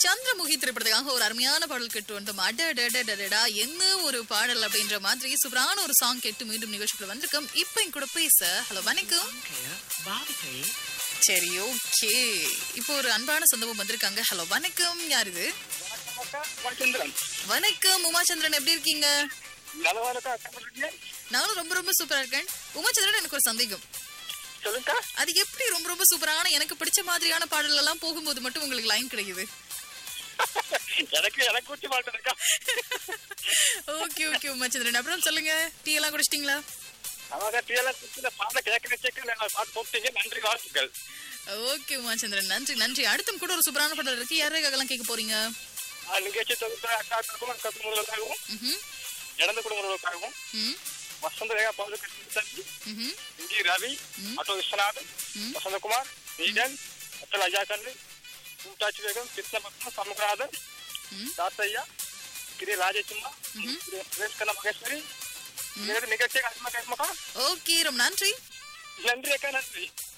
சந்திரமுகி திரைப்படத்துக்காக ஒரு அருமையான பாடல் கேட்டு வந்தோம் அடடடடடடா என்ன ஒரு பாடல் அப்படின்ற மாதிரி சூப்பரான ஒரு சாங் கேட்டு மீண்டும் நிகழ்ச்சிக்குள்ள வந்திருக்கோம் இப்போ என் கூட பேச ஹலோ வணக்கம் பாவிகள் சரி ஓகே இப்போ ஒரு அன்பான சொந்தமும் வந்திருக்காங்க ஹலோ வணக்கம் யார் இது சந்திரன் வணக்கம் உமாச்சந்திரன் எப்படி இருக்கீங்க நலவா இருக்கா கமலுக்கு? நானும் ரொம்ப ரொம்ப சூப்பரா இருக்கேன் உமாச்சந்திரன் எனக்கு ஒரு சந்தேகம் சொல்லுங்கக்கா அது எப்படி ரொம்ப ரொம்ப சூப்பரான எனக்கு பிடிச்ச மாதிரியான பாடல் எல்லாம் போகும்போது மட்டும் உங்களுக்கு லைன் கிடைக்குது எனக்கு எனக்கு குச்சி மாட்டேன்க்கா ஓகே ஓகே உமாச்சந்திரன் அப்புறம் சொல்லுங்க டீ எல்லாம் குடிச்சிட்டீங்களா அவங்க டீலாம் குச்சில பாட கேட்கற கேட்கல பாட்டு போட்டீங்க நன்றி வாழ்த்துக்கள் ஓகே உமாச்சந்திரன் நன்றி நன்றி அடுத்தும் கூட ஒரு சூப்பரான பாடல் இருக்கு யாருக்காகலாம் கேட்க போறீங்க ஆ, நிகழ்ச்சி தொகுத்த அக்காக்களுக்கும் அக்கா குடும்பங்களுக்காகவும் ம்ஹும், இழந்த குடும்பங்களுக்காகவும் ம், வசந்த ரேகா பாதுகாப்பு தம்பி ம்ஹும், இங்கி ரவி ஆட்டோ விஸ்வநாதன் வசந்தகுமார் நீடன் அத்தல் அஜாக்கண்ணு கூட்டாட்சி வேகம் கிருஷ்ணபத்ம சமுகநாதன் ம். தாத்தய்யா கிரி ராஜேசும்மா சுரேஷ் கண்ண மகேஸ்வரி நிகழ்ச்சி நிகழ்ச்சி அம்மா கேட்கமாக்கா ஓகே ரொம்ப நன்றி நன்றி அக்கா நன்றி